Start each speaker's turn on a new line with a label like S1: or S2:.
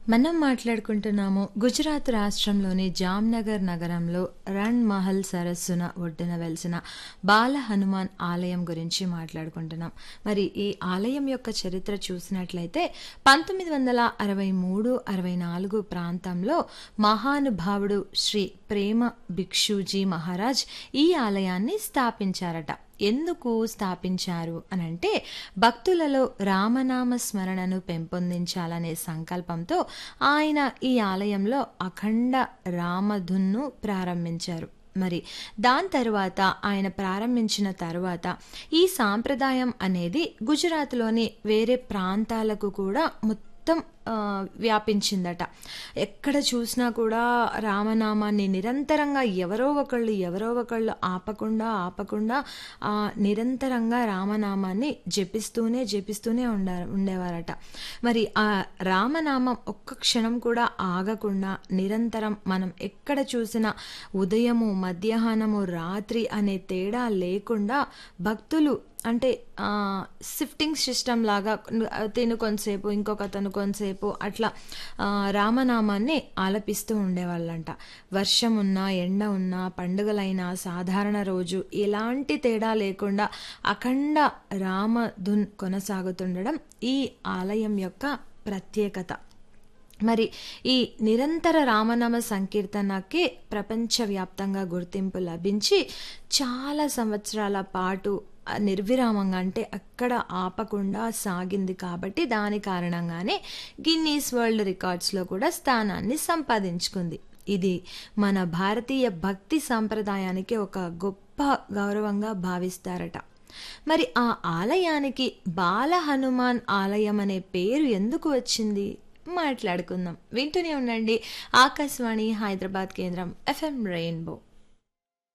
S1: మనం మాట్లాడుకుంటున్నాము గుజరాత్ రాష్ట్రంలోని జామ్నగర్ నగరంలో రణ్ మహల్ సరస్సున ఒడ్డున వెలిసిన బాల హనుమాన్ ఆలయం గురించి మాట్లాడుకుంటున్నాం మరి ఈ ఆలయం యొక్క చరిత్ర చూసినట్లయితే పంతొమ్మిది వందల అరవై మూడు అరవై నాలుగు ప్రాంతంలో మహానుభావుడు శ్రీ ప్రేమ భిక్షుజీ మహారాజ్ ఈ ఆలయాన్ని స్థాపించారట ఎందుకు స్థాపించారు అని అంటే భక్తులలో రామనామ స్మరణను పెంపొందించాలనే సంకల్పంతో ఆయన ఈ ఆలయంలో అఖండ రామధున్ను ప్రారంభించారు మరి దాని తర్వాత ఆయన ప్రారంభించిన తర్వాత ఈ సాంప్రదాయం అనేది గుజరాత్లోని వేరే ప్రాంతాలకు కూడా మొత్తం ఆ, వ్యాపించిందట ఎక్కడ చూసినా కూడా రామనామాన్ని నిరంతరంగా ఎవరో ఒకళ్ళు ఎవరో ఒకళ్ళు ఆపకుండా ఆపకుండా ఆ, నిరంతరంగా రామనామాన్ని జపిస్తూనే జపిస్తూనే ఉండ ఉండేవారట మరి ఆ రామనామం ఒక్క క్షణం కూడా ఆగకుండా నిరంతరం మనం ఎక్కడ చూసినా ఉదయము మధ్యాహ్నము రాత్రి అనే తేడా లేకుండా భక్తులు అంటే షిఫ్టింగ్ సిస్టమ్ లాగా తిను కొంతసేపు ఇంకొక అతను కొంతసేపు అట్లా ఆ, రామనామాన్ని ఆలపిస్తూ ఉండేవాళ్ళంట వర్షం ఉన్నా ఎండ ఉన్నా పండుగలైనా సాధారణ రోజు ఎలాంటి తేడా లేకుండా అఖండ రామధున్ కొనసాగుతుండడం ఈ ఆలయం యొక్క ప్రత్యేకత మరి ఈ నిరంతర రామనామ సంకీర్తనకి ప్రపంచవ్యాప్తంగా గుర్తింపు లభించి చాలా సంవత్సరాల పాటు ఆ, నిర్విరామంగా అంటే అక్కడ ఆపకుండా సాగింది కాబట్టి దాని కారణంగానే గిన్నీస్ వరల్డ్ రికార్డ్స్లో కూడా స్థానాన్ని సంపాదించుకుంది ఇది మన భారతీయ భక్తి సాంప్రదాయానికి ఒక గొప్ప గౌరవంగా భావిస్తారట మరి ఆ ఆలయానికి బాల హనుమాన్ ఆలయం అనే పేరు ఎందుకు వచ్చింది మాట్లాడుకుందాం వింటూనే ఉండండి ఆకాశవాణి హైదరాబాద్ కేంద్రం ఎఫ్ఎం రెయిన్బో